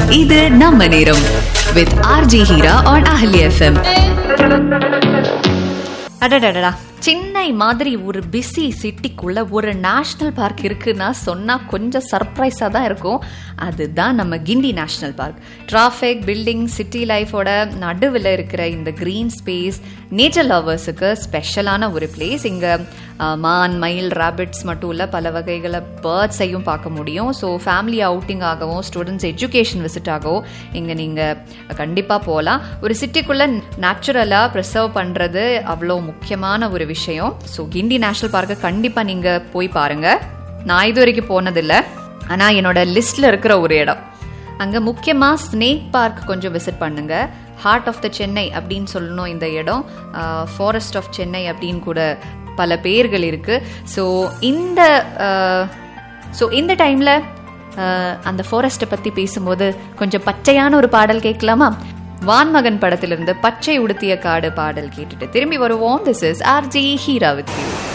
இது நம்ம நேரம் வித் ஆர்ஜி ஹீரா on அஹலி எஃப்எம் அடடடடா சென்னை மாதிரி ஒரு பிஸி சிட்டிக்குள்ள ஒரு நேஷனல் பார்க் இருக்குன்னா சொன்னா கொஞ்சம் சர்ப்ரைஸா தான் இருக்கும் அதுதான் நம்ம Guindy national park traffic building city லைஃபோட நடுவில் இருக்கிற இந்த கிரீன் ஸ்பேஸ் நேச்சர் லவர்ஸுக்கு ஸ்பெஷலான ஒரு பிளேஸ் இங்க அஹ், மான் மயில் ராபிட்ஸ் மட்டும் இல்ல பல வகைகளை பேர்ட்ஸையும் பார்க்க முடியும் ஸோ ஃபேமிலி அவுட்டிங் ஆகவும் ஸ்டூடெண்ட்ஸ் எஜுகேஷன் விசிட் ஆகவும் இங்க நீங்க கண்டிப்பா போகலாம் ஒரு சிட்டிக்குள்ள நேச்சுரலா ப்ரிசர்வ் பண்றது அவ்வளோ முக்கியமான ஒரு விஷயம் ஸோ கிண்டி நேஷனல் பார்க்கை கண்டிப்பா நீங்க போய் பாருங்க நான் இது வரைக்கும் போனதில்லை ஆனா என்னோட லிஸ்ட்ல இருக்கிற ஒரு இடம் அங்க முக்கியமா ஸ்னேக் பார்க் கொஞ்சம் விசிட் பண்ணுங்க ஹார்ட் ஆஃப் த சென்னை அப்படின்னு சொல்லணும் இந்த இடம் ஃபாரஸ்ட் ஆஃப் சென்னை அப்படின்னு கூட பல பேர்கள் இருக்கு ஸோ இந்த ஸோ இந்த டைம்ல அந்த ஃபாரஸ்ட்டை பத்தி பேசும்போது கொஞ்சம் பச்சையான ஒரு பாடல் கேட்கலாமா வான்மகன் படத்திலிருந்து பச்சை உடுத்திய காடு பாடல் கேட்டுட்டு திரும்பி வருவோம் this is RJ Heera with you